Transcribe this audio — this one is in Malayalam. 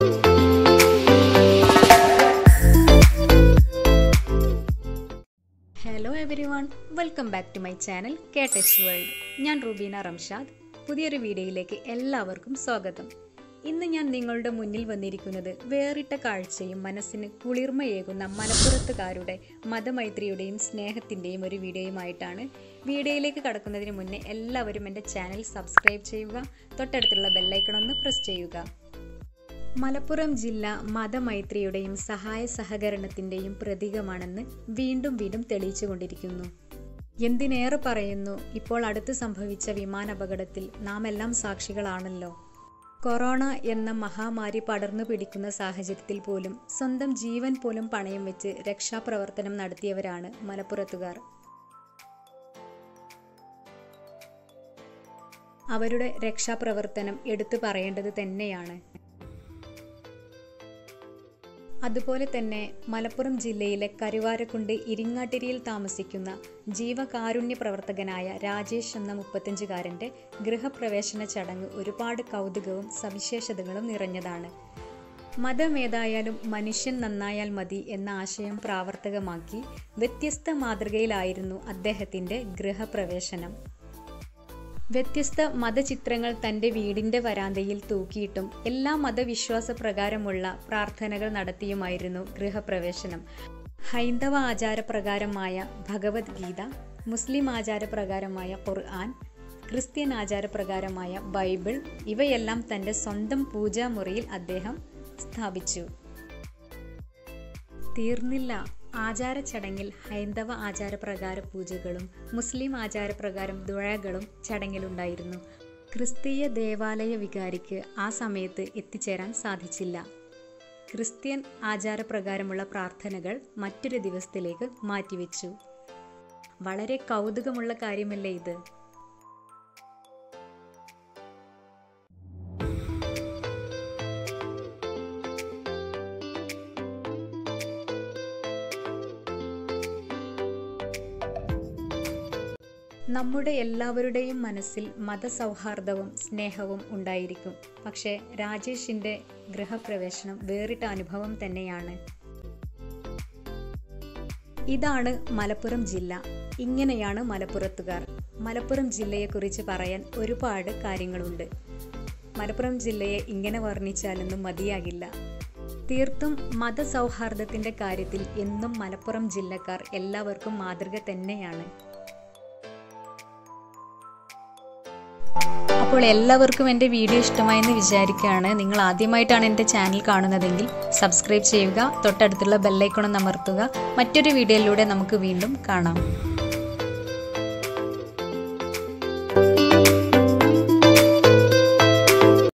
hello everyone welcome back to my channel K tech world ഞാൻ റുബീന റംഷാദ് പുതിയൊരു വീഡിയോയിലേക്ക് എല്ലാവർക്കും സ്വാഗതം ഇന്ന് ഞാൻ നിങ്ങളുടെ മുന്നിൽ വന്നിരിക്കുന്നത് വേറിട്ട കാഴ്ചയും മനസ്സിന് കുളിർമയേകുന്ന മലപ്പുറത്തുകാരുടെ മതമൈത്രിയുടെയും സ്നേഹത്തിൻ്റെയും ഒരു വീഡിയോയുമായിട്ടാണ് വീഡിയോയിലേക്ക് കടക്കുന്നതിന് മുന്നേ എല്ലാവരും എൻ്റെ ചാനൽ സബ്സ്ക്രൈബ് ചെയ്യുക തൊട്ടടുത്തുള്ള ബെല്ലൈക്കൺ ഒന്ന് പ്രസ് ചെയ്യുക മലപ്പുറം ജില്ല മതമൈത്രിയുടെയും സഹായ സഹകരണത്തിന്റെയും പ്രതീകമാണെന്ന് വീണ്ടും വീണ്ടും തെളിയിച്ചുകൊണ്ടിരിക്കുന്നു എന്തിനേറെ പറയുന്നു ഇപ്പോൾ അടുത്ത് സംഭവിച്ച വിമാനാപകടത്തിൽ നാം എല്ലാം സാക്ഷികളാണല്ലോ കൊറോണ എന്ന മഹാമാരി പടർന്നു പിടിക്കുന്ന സാഹചര്യത്തിൽ പോലും സ്വന്തം ജീവൻ പോലും പണയം വെച്ച് രക്ഷാപ്രവർത്തനം നടത്തിയവരാണ് മലപ്പുറത്തുകാർ അവരുടെ രക്ഷാപ്രവർത്തനം എടുത്തു പറയേണ്ടത് തന്നെയാണ് അതുപോലെ തന്നെ മലപ്പുറം ജില്ലയിലെ കരുവാരക്കുണ്ട് ഇരിങ്ങാട്ടിരിയിൽ താമസിക്കുന്ന ജീവകാരുണ്യ പ്രവർത്തകനായ രാജേഷ് എന്ന മുപ്പത്തഞ്ചുകാരൻ്റെ ഗൃഹപ്രവേശന ചടങ്ങ് ഒരുപാട് കൗതുകവും സവിശേഷതകളും നിറഞ്ഞതാണ് മതമേതായാലും മനുഷ്യൻ നന്നായാൽ മതി എന്ന ആശയം പ്രാവർത്തികമാക്കി വ്യത്യസ്ത മാതൃകയിലായിരുന്നു അദ്ദേഹത്തിൻ്റെ ഗൃഹപ്രവേശനം വ്യത്യസ്ത മതചിത്രങ്ങൾ തൻ്റെ വീടിൻ്റെ വരാന്തയിൽ തൂക്കിയിട്ടും എല്ലാ മതവിശ്വാസ പ്രകാരമുള്ള പ്രാർത്ഥനകൾ നടത്തിയുമായിരുന്നു ഗൃഹപ്രവേശനം ഹൈന്ദവ ആചാരപ്രകാരമായ ഭഗവത്ഗീത മുസ്ലിം ആചാരപ്രകാരമായ ഖുർആൻ ക്രിസ്ത്യൻ ആചാരപ്രകാരമായ ബൈബിൾ ഇവയെല്ലാം തൻ്റെ സ്വന്തം പൂജാമുറിയിൽ അദ്ദേഹം സ്ഥാപിച്ചു തീർന്നില്ല ആചാര ചടങ്ങിൽ ഹൈന്ദവ ആചാരപ്രകാര പൂജകളും മുസ്ലിം ആചാരപ്രകാരം ദുഴകളും ചടങ്ങിലുണ്ടായിരുന്നു ക്രിസ്തീയ ദേവാലയ വികാരിക്ക് ആ സമയത്ത് എത്തിച്ചേരാൻ സാധിച്ചില്ല ക്രിസ്ത്യൻ ആചാരപ്രകാരമുള്ള പ്രാർത്ഥനകൾ മറ്റൊരു ദിവസത്തിലേക്ക് മാറ്റിവെച്ചു വളരെ കൗതുകമുള്ള കാര്യമല്ലേ ഇത് നമ്മുടെ എല്ലാവരുടെയും മനസ്സിൽ മതസൗഹാർദ്ദവും സ്നേഹവും ഉണ്ടായിരിക്കും പക്ഷേ രാജേഷിൻ്റെ ഗൃഹപ്രവേശനം വേറിട്ട അനുഭവം തന്നെയാണ് ഇതാണ് മലപ്പുറം ജില്ല ഇങ്ങനെയാണ് മലപ്പുറത്തുകാർ മലപ്പുറം ജില്ലയെക്കുറിച്ച് പറയാൻ ഒരുപാട് കാര്യങ്ങളുണ്ട് മലപ്പുറം ജില്ലയെ ഇങ്ങനെ വർണ്ണിച്ചാലൊന്നും മതിയാകില്ല തീർത്തും മതസൗഹാർദ്ദത്തിൻ്റെ കാര്യത്തിൽ എന്നും മലപ്പുറം ജില്ലക്കാർ എല്ലാവർക്കും മാതൃക തന്നെയാണ് അപ്പോൾ എല്ലാവർക്കും എൻ്റെ വീഡിയോ ഇഷ്ടമായെന്ന് വിചാരിക്കുകയാണ് നിങ്ങൾ ആദ്യമായിട്ടാണ് എൻ്റെ ചാനൽ കാണുന്നതെങ്കിൽ സബ്സ്ക്രൈബ് ചെയ്യുക തൊട്ടടുത്തുള്ള ബെല്ലൈക്കോൺ അമർത്തുക മറ്റൊരു വീഡിയോയിലൂടെ നമുക്ക് വീണ്ടും കാണാം